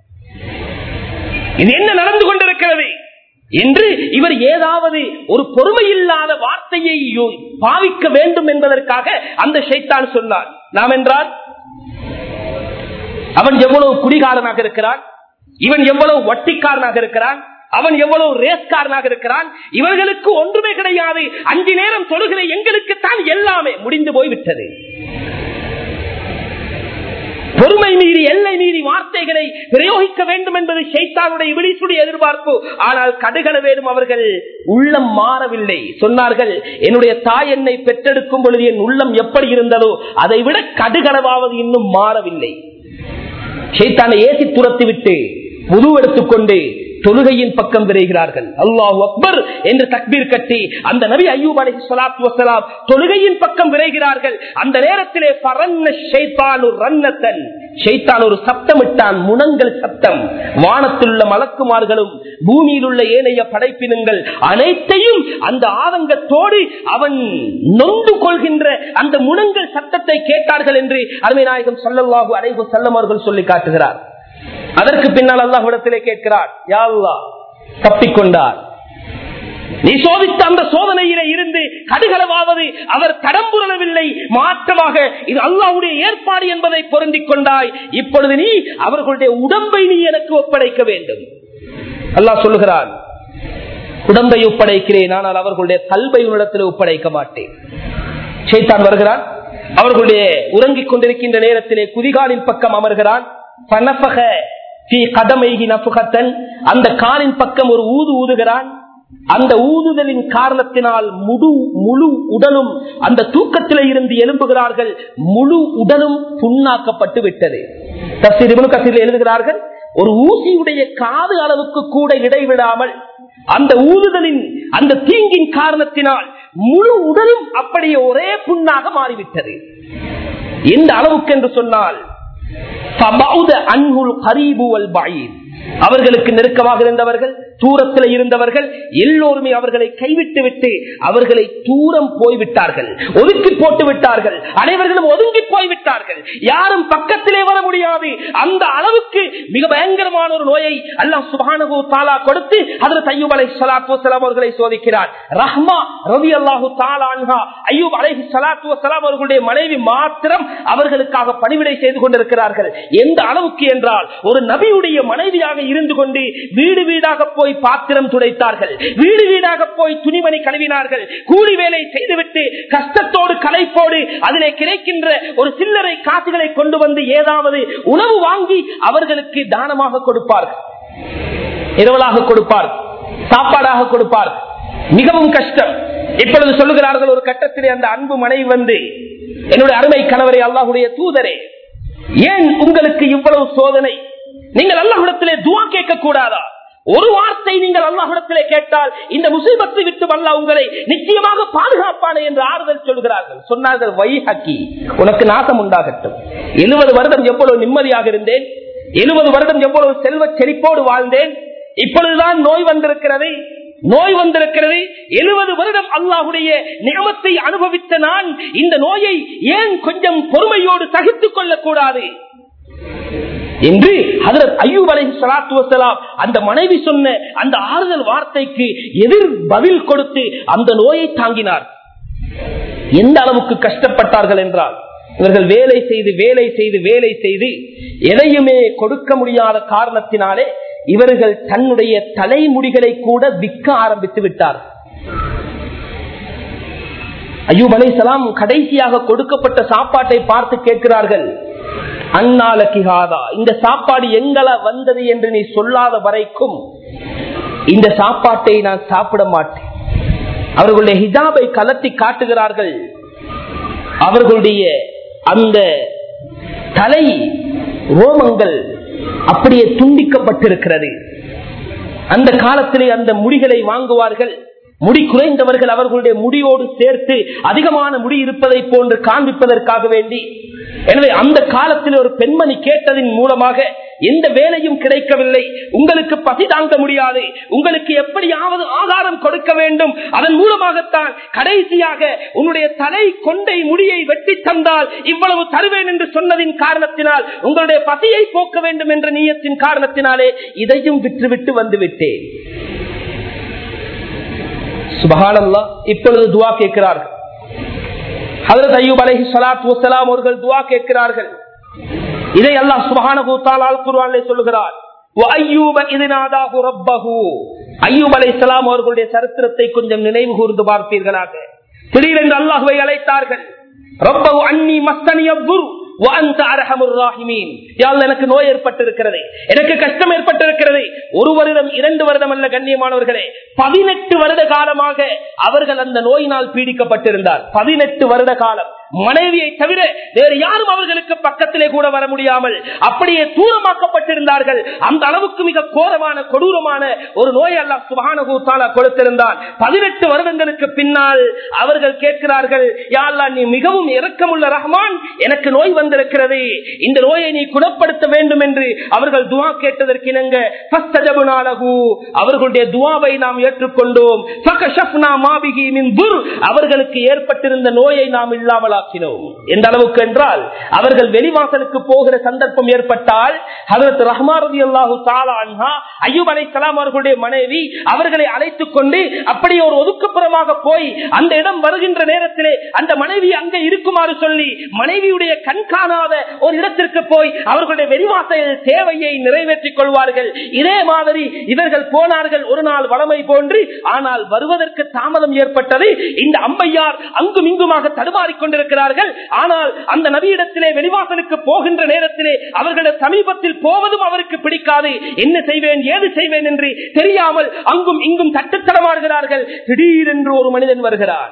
இது என்ன நடந்து கொண்டிருக்கிறது என்று இவர் ஏதாவது ஒரு பொறுமையில்லாத வார்த்தையை பாவிக்க வேண்டும் என்பதற்காக அந்த ஷைத்தான் சொன்னார் நாம் என்றால் அவன் எவ்வளவு குடிகாரனாக இருக்கிறான் இவன் எவ்வளவு வட்டிக்காரனாக இருக்கிறான் அவன் எவ்வளவு ரேஸ்காரனாக இருக்கிறான் இவர்களுக்கு ஒன்றுமே கிடையாது அஞ்சு நேரம் தொழுகிற எங்களுக்கு தான் எல்லாமே முடிந்து போய்விட்டது பொறுமை மீறி எல்லை மீறி வார்த்தைகளை பிரயோகிக்க வேண்டும் என்பது சைத்தானுடைய விழிசுடைய எதிர்பார்ப்பு ஆனால் கடுகள வேணும் அவர்கள் உள்ளம் மாறவில்லை சொன்னார்கள் என்னுடைய தாய் என்னை பெற்றெடுக்கும் பொழுது என் உள்ளம் எப்படி இருந்ததோ அதை விட கடுகளவாவது இன்னும் மாறவில்லை சைத்தானை ஏசி துரத்து விட்டு புது எடுத்துக்கொண்டு தொழுகையின் பக்கம் விரைகிறார்கள் அல்லாஹு அக்பர் என்று தக்பீர் கட்டி அந்த நபி ஐயூப் அலி சலாத்து வசலாம் தொழுகையின் பக்கம் விரைகிறார்கள் அந்த நேரத்திலே பரன்ன ஷைத்தான் ரன்னத்தன் ஷைத்தான் ஒரு சத்தமிட்டான் முனங்கள் சத்தம் வானத்துள்ள மலக்குமார்களும் பூமியில் உள்ள ஏனைய படைப்பினங்கள் அனைத்தையும் அந்த ஆதங்கத்தோடு அவன் நொந்து கொள்கின்ற அந்த முனங்கள் சத்தத்தை கேட்டார்கள் என்று அருமைநாயகம் சொல்லல்லாஹு அலைஹு செல்லம் அவர்கள் சொல்லி காட்டுகிறார் அதற்கு பின்னால் அல்லாஹ்விடத்திலே கேட்கிறார் யா அல்லாஹ் தப்பிக்கொண்டார் நீ சோதித்த அந்த சோதனையில இருந்து கடுகளவாவது அவர் கடம்புறவில்லை மாற்றமாக இது அல்லாவுடைய ஏற்பாடு என்பதை பொருந்திக் கொண்டாய் இப்பொழுது நீ அவர்களுடைய உடம்பை நீ எனக்கு ஒப்படைக்க வேண்டும் அல்லாஹ் சொல்லுகிறான் உடம்பை ஒப்படைக்கிறேன் ஆனால் அவர்களுடைய கல்வை உன்னிடத்தில் ஒப்படைக்க மாட்டேன் சேத்தான் வருகிறான் அவர்களுடைய உறங்கிக் கொண்டிருக்கின்ற நேரத்திலே குதிகாலின் பக்கம் அமர்கிறான் பனபக ஃபீ கதமைகி நபுகத்தன் அந்த காலின் பக்கம் ஒரு ஊது ஊதுகிறான் அந்த ஊதுதலின் காரணத்தினால் முழு முழு உடலும் அந்த தூக்கத்திலே இருந்து எழும்புகிறார்கள் முழு உடலும் புண்ணாக்கப்பட்டு விட்டது தப்சீர் இப்னு கசீரில் எழுதுகிறார்கள் ஒரு ஊசியுடைய காது அளவுக்கு கூட இடைவிடாமல் அந்த ஊதுதலின் அந்த தீங்கின் காரணத்தினால் முழு உடலும் அப்படியே ஒரே புண்ணாக மாறிவிட்டது எந்த அளவுக்கு என்று சொன்னால் فَبَعُدَ عَنْهُ الْقَرِيبُ وَالْبَعِيدُ. அவர்களுக்கு நெருக்கமாக இருந்தவர்கள் தூரத்தில் இருந்தவர்கள் எல்லோருமே அவர்களை கைவிட்டு விட்டு அவர்களை தூரம் போய்விட்டார்கள் ஒதுக்கி போட்டு விட்டார்கள் அனைவர்களும் ஒதுங்கி போய்விட்டார்கள் யாரும் பக்கத்திலே வர முடியாது அந்த அளவுக்கு மிக பயங்கரமான ஒரு நோயை அல்லாஹ் சுபானு தாலா கொடுத்து அதில் ஐயூப் அலை சலாத்து வசலாம் அவர்களை சோதிக்கிறார் ரஹ்மா ரவி அல்லாஹு தாலான்ஹா ஐயூப் அலை சலாத்து வசலாம் அவர்களுடைய மனைவி மாத்திரம் அவர்களுக்காக பணிவிடை செய்து கொண்டிருக்கிறார்கள் எந்த அளவுக்கு என்றால் ஒரு நபியுடைய மனைவியாக இருந்து கொண்டு வீடு வீடாக போய் பாத்திரம் துடைத்தார்கள் வீடு வீடாக போய் துணிமணி கழுவினார்கள் கூலி வேலை செய்துவிட்டு கஷ்டத்தோடு களைப்போடு அதிலே கிடைக்கின்ற ஒரு சில்லறை காசுகளை கொண்டு வந்து ஏதாவது உணவு வாங்கி அவர்களுக்கு தானமாக கொடுப்பார்கள் இரவலாக கொடுப்பார் சாப்பாடாக கொடுப்பார் மிகவும் கஷ்டம் இப்பொழுது சொல்லுகிறார்கள் ஒரு கட்டத்திலே அந்த அன்பு மனைவி வந்து என்னுடைய அருமை கணவரை அல்லாஹுடைய தூதரே ஏன் உங்களுக்கு இவ்வளவு சோதனை நீங்கள் அல்லாஹிடத்திலே துவா கேட்க கூடாதா ஒரு வார்த்தை நீங்கள் அல்லாஹிடத்திலே கேட்டால் இந்த முசீபத்தை விட்டு அல்லா உங்களை நிச்சயமாக பாதுகாப்பானே என்று ஆறுதல் சொல்கிறார்கள் சொன்னார்கள் வைஹக்கி உனக்கு நாசம் உண்டாகட்டும் எழுபது வருடம் எவ்வளவு நிம்மதியாக இருந்தேன் எழுபது வருடம் எவ்வளவு செல்வ செழிப்போடு வாழ்ந்தேன் இப்பொழுதுதான் நோய் வந்திருக்கிறது நோய் வந்திருக்கிறது எழுபது வருடம் அல்லாஹுடைய நியமத்தை அனுபவித்த நான் இந்த நோயை ஏன் கொஞ்சம் பொறுமையோடு சகித்துக் கொள்ளக்கூடாது என்று ஹதரத் ஐயூப் அலை சலாத்து வசலாம் அந்த மனைவி சொன்ன அந்த ஆறுதல் வார்த்தைக்கு எதிர் பதில் கொடுத்து அந்த நோயை தாங்கினார் எந்த அளவுக்கு கஷ்டப்பட்டார்கள் என்றால் இவர்கள் வேலை செய்து வேலை செய்து வேலை செய்து எதையுமே கொடுக்க முடியாத காரணத்தினாலே இவர்கள் தன்னுடைய தலைமுடிகளை கூட விற்க ஆரம்பித்து விட்டார் ஐயூப் அலை சலாம் கடைசியாக கொடுக்கப்பட்ட சாப்பாட்டை பார்த்து கேட்கிறார்கள் அந்நாள கிகாதா இந்த சாப்பாடு எங்கள வந்தது என்று நீ சொல்லாத வரைக்கும் இந்த சாப்பாட்டை நான் சாப்பிட மாட்டேன் அவர்களுடைய ஹிஜாபை கலத்தி காட்டுகிறார்கள் அவர்களுடைய அந்த தலை ரோமங்கள் அப்படியே துண்டிக்கப்பட்டிருக்கிறது அந்த காலத்திலே அந்த முடிகளை வாங்குவார்கள் முடி குறைந்தவர்கள் அவர்களுடைய முடியோடு சேர்த்து அதிகமான முடி இருப்பதை போன்று காண்பிப்பதற்காக வேண்டி எனவே அந்த காலத்தில் ஒரு பெண்மணி கேட்டதின் மூலமாக எந்த வேலையும் கிடைக்கவில்லை உங்களுக்கு பசி தாங்க முடியாது உங்களுக்கு எப்படியாவது ஆதாரம் கொடுக்க வேண்டும் அதன் மூலமாகத்தான் கடைசியாக உன்னுடைய தலை கொண்டை முடியை வெட்டி தந்தால் இவ்வளவு தருவேன் என்று சொன்னதின் காரணத்தினால் உங்களுடைய பசியை போக்க வேண்டும் என்ற நீயத்தின் காரணத்தினாலே இதையும் விற்றுவிட்டு வந்துவிட்டேன் சுபகானல்லா இப்பொழுது துவா கேட்கிறார்கள் ஹதரத் ஐயூப் அலஹி சலாத் வசலாம் அவர்கள் துவா கேட்கிறார்கள் இதை அல்லாஹ் சுபகான குர்வானிலே சொல்லுகிறார் ஐயூப் அலை சலாம் அவர்களுடைய சரித்திரத்தை கொஞ்சம் நினைவு கூர்ந்து பார்ப்பீர்களாக திடீரென்று அல்லாஹுவை அழைத்தார்கள் ரப்பகு அன்னி மஸ்தனிய குரு எனக்கு நோய் ஏற்பட்டிருக்கிறது எனக்கு கஷ்டம் ஏற்பட்டிருக்கிறது ஒரு வருடம் இரண்டு வருடம் அல்ல கண்ணியமானவர்களே பதினெட்டு வருட காலமாக அவர்கள் அந்த நோயினால் பீடிக்கப்பட்டிருந்தார் பதினெட்டு வருட காலம் மனைவியை தவிர வேறு யாரும் அவர்களுக்கு பக்கத்திலே கூட வர முடியாமல் அப்படியே தூரமாக்கப்பட்டிருந்தார்கள் அந்த அளவுக்கு மிக கோரமான கொடூரமான ஒரு நோய் அல்லா சுபானகூத்தாலா கொடுத்திருந்தான் பதினெட்டு வருடங்களுக்கு பின்னால் அவர்கள் கேட்கிறார்கள் யாழ்லா நீ மிகவும் இரக்கமுள்ள ரஹ்மான் எனக்கு நோய் வந்திருக்கிறது இந்த நோயை நீ குணப்படுத்த வேண்டும் என்று அவர்கள் துவா கேட்டதற்கு இணங்க அவர்களுடைய துவாவை நாம் ஏற்றுக்கொண்டோம் அவர்களுக்கு ஏற்பட்டிருந்த நோயை நாம் இல்லாமல் உண்டாக்கினோம் எந்த அளவுக்கு என்றால் அவர்கள் வெளிவாசலுக்கு போகிற சந்தர்ப்பம் ஏற்பட்டால் அதற்கு ரஹ்மாரதி அல்லாஹு தாலா ஐயூப் அலை சலாம் அவர்களுடைய மனைவி அவர்களை அழைத்துக் கொண்டு அப்படியே ஒரு ஒதுக்குப்புறமாக போய் அந்த இடம் வருகின்ற நேரத்திலே அந்த மனைவி அங்கே இருக்குமாறு சொல்லி மனைவியுடைய கண் காணாத ஒரு இடத்திற்கு போய் அவர்களுடைய வெளிவாசல் தேவையை நிறைவேற்றிக் கொள்வார்கள் இதே மாதிரி இவர்கள் போனார்கள் ஒரு நாள் வளமை போன்று ஆனால் வருவதற்கு தாமதம் ஏற்பட்டது இந்த அம்பையார் அங்கும் இங்குமாக தடுமாறிக் கொண்டிருக்கிறார்கள் ஆனால் அந்த நபியிடத்திலே வெளிவாசலுக்கு போகின்ற நேரத்திலே அவர்களுடைய சமீபத்தில் போவதும் அவருக்கு பிடிக்காது என்ன செய்வேன் ஏது செய்வேன் என்று தெரியாமல் அங்கும் இங்கும் தட்டுத்தடமாடுகிறார்கள் திடீரென்று ஒரு மனிதன் வருகிறார்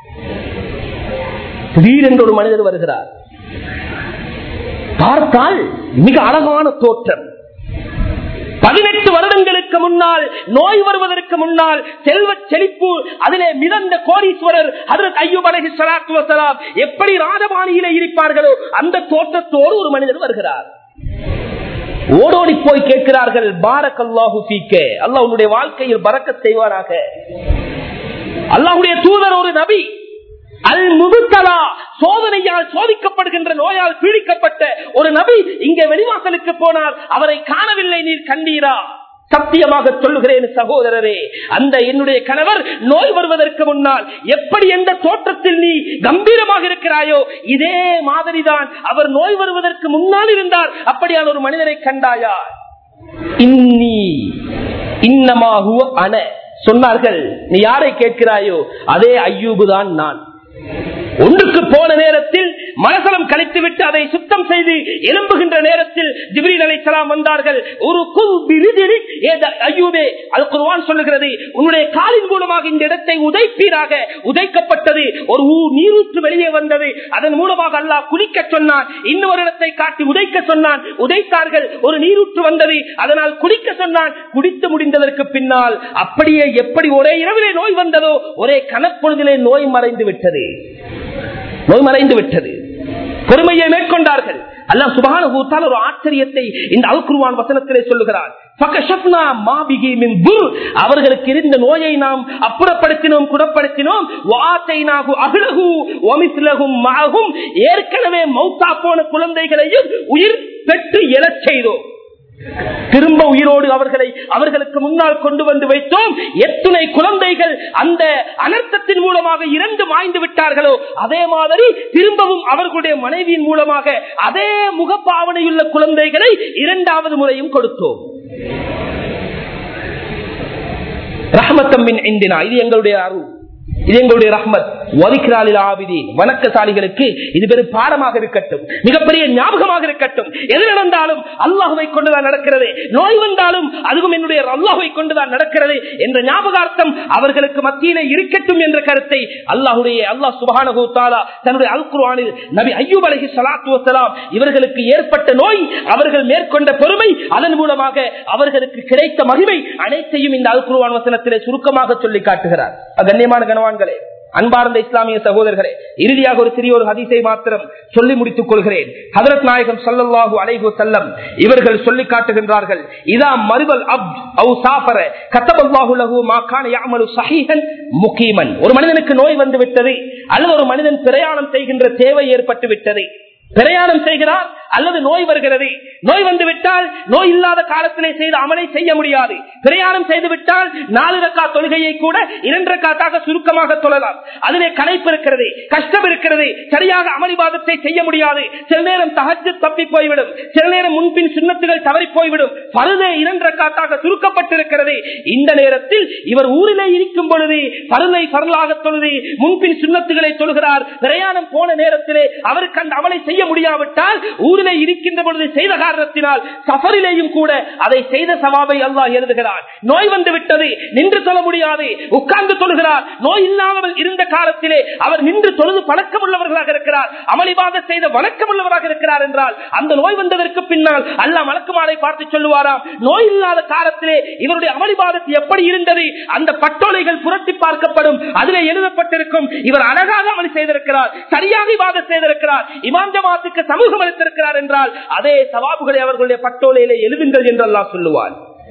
திடீரென்று ஒரு மனிதர் வருகிறார் பார்த்தால் மிக அழகான தோற்றம் பதினெட்டு வருடங்களுக்கு முன்னால் நோய் வருவதற்கு முன்னால் செல்வ செழிப்பு அதிலே மிதந்த கோடீஸ்வரர் அதற்கு ஐயூப் அலஹி சலாத்து வசலாம் எப்படி ராஜபாணியிலே இருப்பார்களோ அந்த தோற்றத்தோடு ஒரு மனிதர் வருகிறார் ஓடோடி போய் கேட்கிறார்கள் பாரக் அல்லாஹு ஃபீக்கே அல்லாஹ் உன்னுடைய வாழ்க்கையில் பறக்க செய்வாராக அல்லாஹுடைய தூதர் ஒரு நபி அல் முதுத்தலா சோதனையால் சோதிக்கப்படுகின்ற நோயால் பீடிக்கப்பட்ட ஒரு நபி இங்கே வெளிவாசலுக்கு போனார் அவரை காணவில்லை நீர் கண்டீரா சத்தியமாக சொல்லுகிறேன் சகோதரரே அந்த என்னுடைய கணவர் நோய் வருவதற்கு முன்னால் எப்படி எந்த தோற்றத்தில் நீ கம்பீரமாக இருக்கிறாயோ இதே மாதிரிதான் அவர் நோய் வருவதற்கு முன்னால் இருந்தார் அப்படியான ஒரு மனிதரை கண்டாயா இன்னி இன்னமாகுவ அன சொன்னார்கள் நீ யாரை கேட்கிறாயோ அதே ஐயூபு தான் நான் ஒன்றுக்கு போன நேரத்தில் மனசலம் கழித்துவிட்டு அதை சுத்தம் செய்து எழும்புகின்ற நேரத்தில் ஜிப்ரீல் அலைசலாம் வந்தார்கள் ஒரு ஐயூபே அது குர்வான் சொல்லுகிறது உன்னுடைய காலின் மூலமாக இந்த இடத்தை உதைப்பீராக உதைக்கப்பட்டது ஒரு நீரூற்று வெளியே வந்தது அதன் மூலமாக அல்லாஹ் குளிக்க சொன்னான் இன்னொரு இடத்தை காட்டி உதைக்க சொன்னான் உதைத்தார்கள் ஒரு நீரூற்று வந்தது அதனால் குளிக்க சொன்னான் குடித்து முடிந்ததற்கு பின்னால் அப்படியே எப்படி ஒரே இரவிலே நோய் வந்ததோ ஒரே கணப்பொழுதிலே நோய் மறைந்து விட்டது நோய் மறைந்து விட்டது பொறுமையை மேற்கொண்டார்கள் அல்லா சுபான ஒரு ஆச்சரியத்தை இந்த அல்குருவான் வசனத்திலே சொல்லுகிறார் அவர்களுக்கு இருந்த நோயை நாம் அப்புறப்படுத்தினோம் குணப்படுத்தினோம் ஏற்கனவே மௌத்தா போன குழந்தைகளையும் உயிர் பெற்று எழச் செய்தோம் திரும்ப உயிரோடு அவர்களை அவர்களுக்கு முன்னால் கொண்டு வந்து வைத்தோம் எத்தனை குழந்தைகள் அந்த அனர்த்தத்தின் மூலமாக இறந்து மாய்ந்து விட்டார்களோ அதே மாதிரி திரும்பவும் அவர்களுடைய மனைவியின் மூலமாக அதே முகப்பாவனையுள்ள குழந்தைகளை இரண்டாவது முறையும் கொடுத்தோம் ரஹமத்தம்மின் இந்தினா இது எங்களுடைய அருள் இது எங்களுடைய ரஹ்மத் ஒலிக்கிறாளில் ஆவிதீன் வணக்கசாலிகளுக்கு இது பெரும் பாடமாக இருக்கட்டும் மிகப்பெரிய ஞாபகமாக இருக்கட்டும் எது நடந்தாலும் அல்லாஹுவை கொண்டுதான் நடக்கிறது நோய் வந்தாலும் அதுவும் என்னுடைய அல்லாஹுவை கொண்டுதான் நடக்கிறது என்ற ஞாபகார்த்தம் அவர்களுக்கு மத்தியிலே இருக்கட்டும் என்ற கருத்தை அல்லாஹுடைய அல்லாஹ் சுபானு தாலா தன்னுடைய அல் குர்ஆனில் நபி ஐயூப் அலஹி சலாத்து வசலாம் இவர்களுக்கு ஏற்பட்ட நோய் அவர்கள் மேற்கொண்ட பொறுமை அதன் மூலமாக அவர்களுக்கு கிடைத்த மகிமை அனைத்தையும் இந்த அல் குர்ஆன் வசனத்திலே சுருக்கமாக சொல்லி காட்டுகிறார் கண்ணியமான கனவான்களே அன்பார்ந்த இஸ்லாமிய சகோதரர்களே இறுதியாக ஒரு சிறிய ஒரு ஹதீஸை மாத்திரம் சொல்லி முடித்துக் கொள்கிறேன் ஹதரத் நாயகம் சல்லல்லாஹு அலைஹு செல்லம் இவர்கள் சொல்லி காட்டுகின்றார்கள் இதா மறுபல் அப் அவு சாபர கத்தபல்லாஹு லஹு மாகான யாமலு சஹீஹன் முகீமன் ஒரு மனிதனுக்கு நோய் வந்து விட்டது அல்லது ஒரு மனிதன் பிரயாணம் செய்கின்ற தேவை ஏற்பட்டு விட்டது பிரயாணம் செய்கிறார் அல்லது நோய் வருகிறது நோய் வந்து விட்டால் நோய் இல்லாத காலத்திலே செய்த அமலை செய்ய முடியாது பிரயாணம் செய்து விட்டால் நாலு ரக்கா தொழுகையை கூட இரண்டு ரக்காத்தாக சுருக்கமாக தொழலாம் அதிலே கலைப்பு இருக்கிறது கஷ்டம் இருக்கிறது சரியாக அமளிவாதத்தை செய்ய முடியாது சில நேரம் தகச்சு தப்பி போய்விடும் சில நேரம் முன்பின் சுண்ணத்துகள் தவறி போய்விடும் பருதே இரண்டு ரக்காத்தாக சுருக்கப்பட்டிருக்கிறது இந்த நேரத்தில் இவர் ஊரிலே இருக்கும் பொழுது பருதை பரலாக தொழுது முன்பின் சுண்ணத்துகளை தொழுகிறார் பிரயாணம் போன நேரத்திலே அவருக்கு அந்த அமலை செய்ய முடியாவிட்டால் ஊரிலே இருக்கின்ற பொழுது செய்த காரணத்தினால் சஃபரிலேயும் கூட அதை செய்த சவாபை அல்லாஹ் எழுதுகிறார் நோய் வந்து விட்டது நின்று சொல்ல முடியாது உட்கார்ந்து தொழுகிறார் நோய் இல்லாமல் இருந்த காலத்திலே அவர் நின்று தொழுது பழக்கம் உள்ளவர்களாக இருக்கிறார் அமளிவாத செய்த வழக்கம் உள்ளவராக இருக்கிறார் என்றால் அந்த நோய் வந்ததற்கு பின்னால் அல்லாஹ் மலக்குமாரை பார்த்து சொல்லுவாராம் நோய் இல்லாத காலத்திலே இவருடைய அமளிவாதத்து எப்படி இருந்தது அந்த பட்டோலைகள் புரட்டி பார்க்கப்படும் அதிலே எழுதப்பட்டிருக்கும் இவர் அழகாக அமளி செய்திருக்கிறார் சரியாக விவாதம் செய்திருக்கிறார் இமாம் ஜமாத்துக்கு சமூகம் அளித்திருக்கிறார் என்றால் அதே சவாபுகளை அவர்களுடைய பட்டோலையிலே எழுதுங்கள் என்று அல்லாஹ் சொல்லுவார்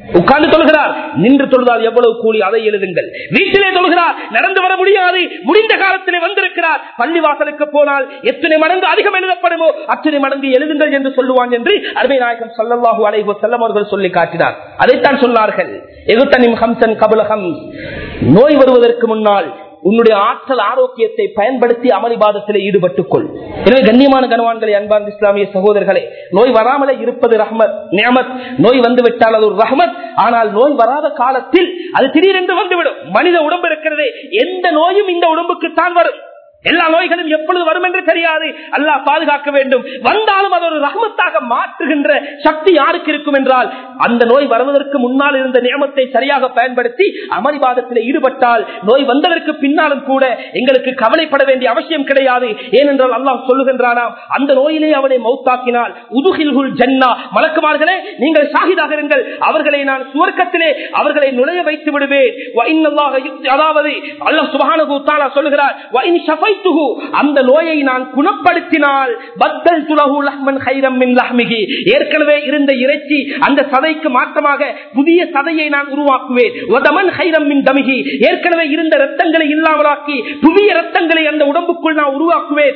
உட்கார்ந்து தொழுகிறார் நின்று தொழுதால் எவ்வளவு கூலி அதை எழுதுங்கள் வீட்டிலே தொழுகிறார் நடந்து வர முடியாது முடிந்த காலத்திலே வந்திருக்கிறார் பள்ளிவாசலுக்கு போனால் எத்தனை மடங்கு அதிகம் எழுதப்படுமோ அத்தனை மடங்கு எழுதுங்கள் என்று சொல்லுவான் என்று அருமை நாயகம் சல்லல்லாஹு அலைஹி செல்லம் அவர்கள் சொல்லி காட்டினார் அதைத்தான் சொன்னார்கள் எகுத்தனிம் ஹம்சன் கபுலகம் நோய் வருவதற்கு முன்னால் உன்னுடைய ஆற்றல் ஆரோக்கியத்தை பயன்படுத்தி அமளிபாதத்தில் ஈடுபட்டுக் கொள் எனவே கண்ணியமான கனவான்களை அன்பார்ந்த இஸ்லாமிய சகோதரர்களே நோய் வராமலே இருப்பது ரஹ்மத் நியமத் நோய் வந்து விட்டால் அது ஒரு ரஹ்மத் ஆனால் நோய் வராத காலத்தில் அது திடீரென்று வந்துவிடும் மனித உடம்பு இருக்கிறதே எந்த நோயும் இந்த உடம்புக்கு தான் வரும் எல்லா நோய்களும் எப்பொழுது வரும் என்று தெரியாது அல்லாஹ் பாதுகாக்க வேண்டும் வந்தாலும் அது ஒரு ரஹமத்தாக மாற்றுகின்ற சக்தி யாருக்கு இருக்கும் என்றால் அந்த நோய் வருவதற்கு முன்னால் இருந்த நியமத்தை சரியாக பயன்படுத்தி அமளிவாதத்தில் ஈடுபட்டால் நோய் வந்ததற்கு பின்னாலும் கூட எங்களுக்கு கவலைப்பட வேண்டிய அவசியம் கிடையாது ஏனென்றால் அல்லாஹ் சொல்லுகின்றானாம் அந்த நோயிலே அவனை மௌத்தாக்கினால் உதுகில்குல் ஜன்னா மலக்குமார்களே நீங்கள் சாகிதாக இருங்கள் அவர்களை நான் சுவர்க்கத்திலே அவர்களை நுழைய வைத்து விடுவேன் அதாவது அல்லாஹ் சுபஹானஹு சொல்லுகிறார் ஷஃபைத்துஹு அந்த நோயை நான் குணப்படுத்தினால் பத்தல் துலஹு லஹ்மன் ஹைரம் மின் லஹ்மிஹி ஏற்கனவே இருந்த இறைச்சி அந்த சதைக்கு மாற்றமாக புதிய சதையை நான் உருவாக்குவேன் வதமன் ஹைரம் மின் தமிகி ஏற்கனவே இருந்த ரத்தங்களை இல்லாமலாக்கி புதிய ரத்தங்களை அந்த உடம்புக்குள் நான் உருவாக்குவேன்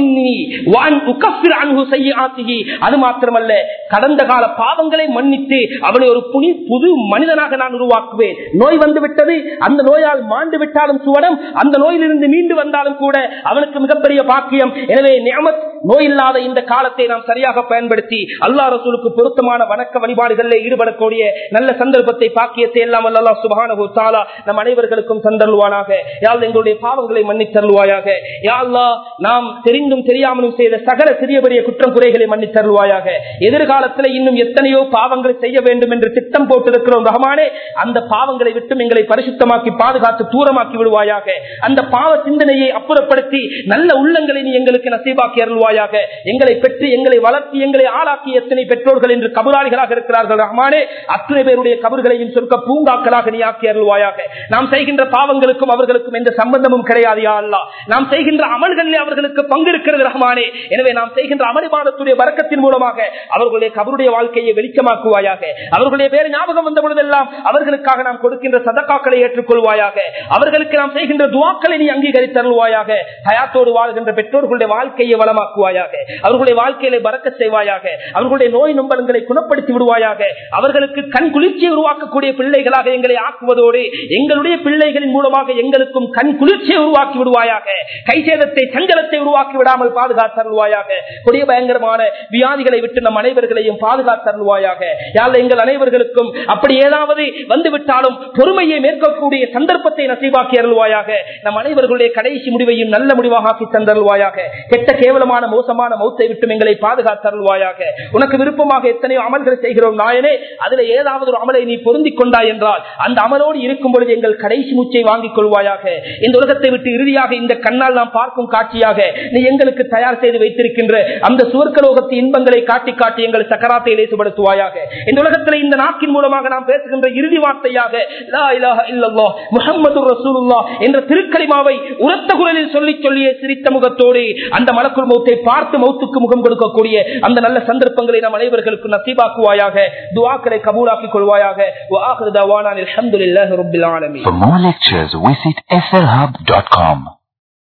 அது மாத்திரமல்ல கடந்த கால பாவங்களை மன்னித்து அவனை ஒரு புனி புது மனிதனாக நான் உருவாக்குவேன் நோய் வந்து விட்டது அந்த நோயால் மாண்டு விட்டாலும் சுவடம் அந்த நோயிலிருந்து மீண்டு வந்தாலும் கூட அவனுக்கு மிகப்பெரிய பாக்கியம் எனவே நியமத் நோய் இல்லாத இந்த காலத்தை நாம் சரியாக பயன்படுத்தி அல்லா ரசூலுக்கு பொருத்தமான வணக்க வழிபாடுகளில் ஈடுபடக்கூடிய நல்ல சந்தர்ப்பத்தை பாக்கியத்தை எல்லாம் அல்லா சுபான நம் அனைவர்களுக்கும் தந்தருவானாக யாழ் எங்களுடைய பாவங்களை மன்னித்தருவாயாக யாழ்லா நாம் தெரிந்தும் தெரியாமலும் செய்த சகல சிறிய பெரிய குற்றம் குறைகளை மன்னித்தருவாயாக எதிர்காலத்தில் இன்னும் எத்தனையோ பாவங்களை செய்ய வேண்டும் என்று திட்டம் போட்டிருக்கிறோம் ரஹமானே அந்த பாவங்களை விட்டும் எங்களை பரிசுத்தமாக்கி பாதுகாத்து தூரமாக்கி விடுவாயாக அந்த பாவ சிந்தனையை அப்புறப்படுத்தி நல்ல உள்ளங்களை நீ எங்களுக்கு நசீபாக்கி அருள்வாயாக எங்களை பெற்று எங்களை வளர்த்தி எங்களை ஆளாக்கி எத்தனை பெற்றோர்கள் என்று கபுராளிகளாக இருக்கிறார்கள் ரஹ்மானே அத்தனை பேருடைய கபர்களையும் சொற்க பூங்காக்களாக நீ ஆக்கி அருள்வாயாக நாம் செய்கின்ற பாவங்களுக்கும் அவர்களுக்கும் எந்த சம்பந்தமும் கிடையாது யா அல்லா நாம் செய்கின்ற அமல்களில் அவர்களுக்கு பங்கு இருக்கிறது ரஹ்மானே எனவே நாம் செய்கின்ற அமளிபாதத்துடைய வரக்கத்தின் மூலமாக அவர்களுடைய கபருடைய வாழ்க்கையை வெளிச்சமாக்குவாயாக அவர்களுடைய பேரை ஞாபகம் வந்த பொழுதெல்லாம் அவர்களுக்காக நாம் கொடுக்கின்ற சதக்காக்களை ஏற்றுக்கொள்வாயாக அவர்களுக்கு நாம் செய்கின்ற துவாக்களை நீ அங்கீகரித்தருள்வாயாக ஹயாத்தோடு வாழ்கின்ற பெற்றோர்களுடைய வாழ்க்கையை வளமாக்குவாயாக அவர்களுடைய வாழ்க்கையில பறக்க செய்வாயாக அவர்களுடைய நோய் நம்பலங்களை குணப்படுத்தி விடுவாயாக அவர்களுக்கு கண் குளிர்ச்சியை உருவாக்கக்கூடிய பிள்ளைகளாக எங்களை ஆக்குவதோடு எங்களுடைய பிள்ளைகளின் மூலமாக எங்களுக்கும் கண் குளிர்ச்சியை உருவாக்கி விடுவாயாக கைசேதத்தை சஞ்சலத்தை உருவாக்கி விடாமல் பாதுகாத்தருள்வாயாக கொடிய பயங்கரமான வியாதிகளை விட்டு நம் அனைவர்களையும் பாதுகாத்தருள்வாயாக யாழ் எங்கள் அனைவர்களுக்கும் அப்படி ஏதாவது வந்துவிட்டாலும் பொறுமையை மேற்கக்கூடிய சந்தர்ப்பத்தை நசீபாக்கி அருள்வாயாக நம் அனைவர்களுடைய கடைசி முடிவையும் நல்ல முடிவாக ஆக்கி தந்தருள்வாயாக கெட்ட கேவலமான மோசமான மௌத்தை விட்டு எங்களை பாதுகாத்தருள்வாயாக உனக்கு விருப்பமாக எத்தனையோ அமல்களை செய்கிறோம் நாயனே அதுல ஏதாவது ஒரு அமலை நீ பொருந்திக் கொண்டாய் என்றால் அந்த அமலோடு இருக்கும் பொழுது எங்கள் கடைசி மூச்சை வாங்கிக் கொள்வாயாக இந்த உலகத்தை விட்டு இறுதியாக இந்த கண்ணால் நாம் பார்க்கும் காட்சியாக நீ எங்களுக்கு தயார் செய்து வைத்திருக்கின்ற அந்த சுவர்க்கலோகத்து இன்பங்களை காட்டி காட்டி எங்கள் சக்கராத்தை லேசுபடுத்துவாயாக இந்த உலகத்தில் இந்த நாக்கின் மூலமாக நாம் பேசுகின்ற இறுதி வார்த்தையாக லா இலாஹ இல்லல்லாஹ் முஹம்மது ரசூலுல்லாஹ் என்ற திருக்கலிமாவை உரத்த குரலில் சொல்லி சொல்லிய சிரித்த முகத்தோடு அந்த மலக்குள் மௌத்தை பார்த்து மௌத்துக்கு முகம் கொடுக்கக்கூடிய அந்த நல்ல சந்தர்ப்பங்களை நம் அனைவர்களுக்கு நசீபாக்குவாயாக துவாக்களை கபூலாக்கிக் கொள்வாயாக وآخر دعوانا الحمد لله رب العالمين For more lectures, visit slhub.com.